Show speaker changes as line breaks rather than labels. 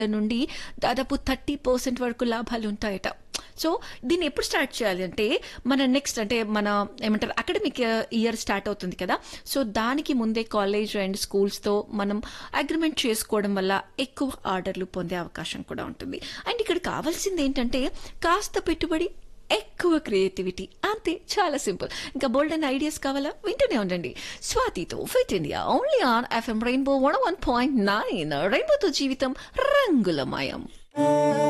నుండి దాదాపు thirty percent వరకు లాభాలు ఉంటాయట సో దీన్ని ఎప్పుడు స్టార్ట్ చేయాలి అంటే మన నెక్స్ట్ అంటే మన ఏమంటారు అకాడమిక్ ఇయర్ స్టార్ట్ అవుతుంది కదా సో దానికి ముందే కాలేజ్ అండ్ స్కూల్స్తో మనం అగ్రిమెంట్ చేసుకోవడం వల్ల ఎక్కువ ఆర్డర్లు పొందే అవకాశం కూడా ఉంటుంది అండ్ ఇక్కడ కావాల్సింది ఏంటంటే కాస్త పెట్టుబడి ఎక్కువ క్రియేటివిటీ అంతే చాలా సింపుల్ ఇంకా బోల్డ్ అండ్ ఐడియాస్ కావాలా వింటూనే ఉండండి స్వాతితో fit India only on FM Rainbow one one point nine రెయిన్బోతో జీవితం రంగులమయం